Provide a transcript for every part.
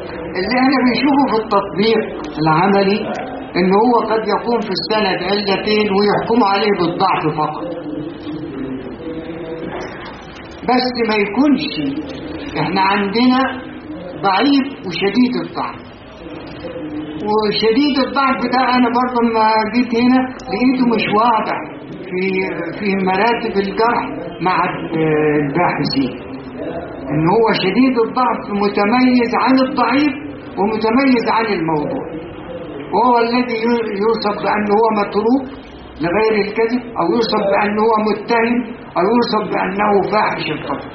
اللي احنا بنشوفه في التطبيق العملي ان هو قد يكون في السند علتين ويحكموا عليه بالضعف فقط بس ما يكونش احنا عندنا ضعيف وشديد الضعف وشديد الضعف ده انا برضه لما جيت هنا لقيته مش واضح في في مراتب الجرح مع الباحثين ان هو شديد الضعف متميز عن الضعيف ومتميز عن الموضوع وهو الذي يوصف بأنه هو متروك لغير الكذب أو يوصف بأنه هو متهم أو يوصف بأنه فاحش القتل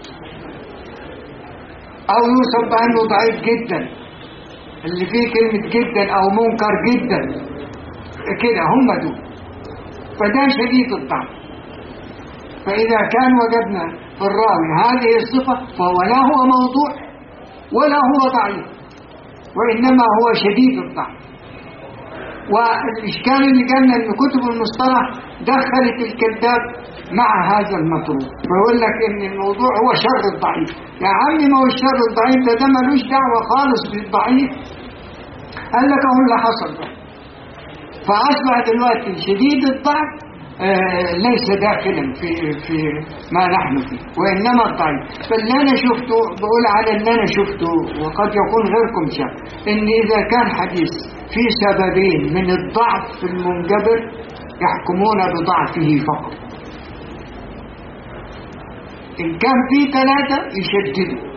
أو يوصف بأنه ضعيف جدا اللي فيه كلمة جدا أو منكر جدا كده هم دول فده شديد الضعف فإذا كان وجدنا في الراوي هذه الصفة فهو لا هو موضوع ولا هو ضعيف وإنما هو شديد الضعف والإشكال اللي جالنا أن كتب المصطلح دخلت الكذاب مع هذا المطلوب فيقول لك ان الموضوع هو شر الضعيف يا عمي ما هو الشر الضعيف ده ده ملوش دعوة خالص بالضعيف قال لك اهو اللي حصل ده فأصبح دلوقتي شديد الضعف آه ليس داخلا في في ما نحن فيه وإنما الضعيف فاللي أنا شفته بقول على اللي أنا شفته وقد يكون غيركم شاف إن إذا كان حديث في سببين من الضعف في المنجبر يحكمون بضعفه فقط إن كان في ثلاثة يشددوا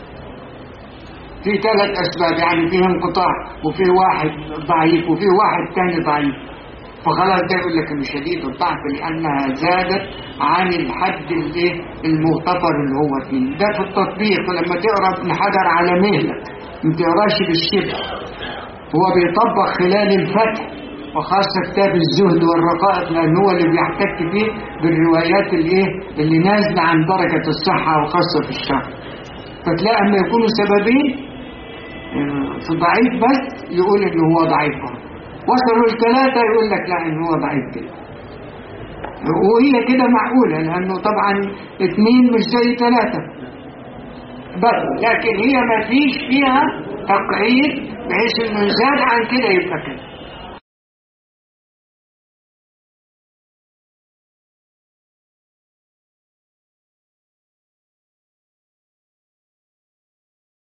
في ثلاث أسباب يعني فيه انقطاع وفيه واحد ضعيف وفيه واحد ثاني ضعيف فخلاص ده يقول لك انه شديد الضعف لأنها زادت عن الحد الايه المغتفر اللي هو فيه ده في التطبيق لما تقرا ابن حجر على مهلك ما تقراش بالشبه هو بيطبق خلال الفتح وخاصة كتاب الزهد والرقائق لأن هو اللي بيحتك فيه بالروايات الايه اللي نازلة عن درجة الصحة وخاصة في الشهر فتلاقي أما يكونوا سببين في ضعيف بس يقول إنه هو ضعيف وصلوا الثلاثة يقول لك لا إنه هو ضعيف كده وهي كده معقولة لأنه طبعا اثنين مش زي ثلاثة بس لكن هي ما فيش فيها تقعيد بحيث إنه زاد عن كده يبقى كده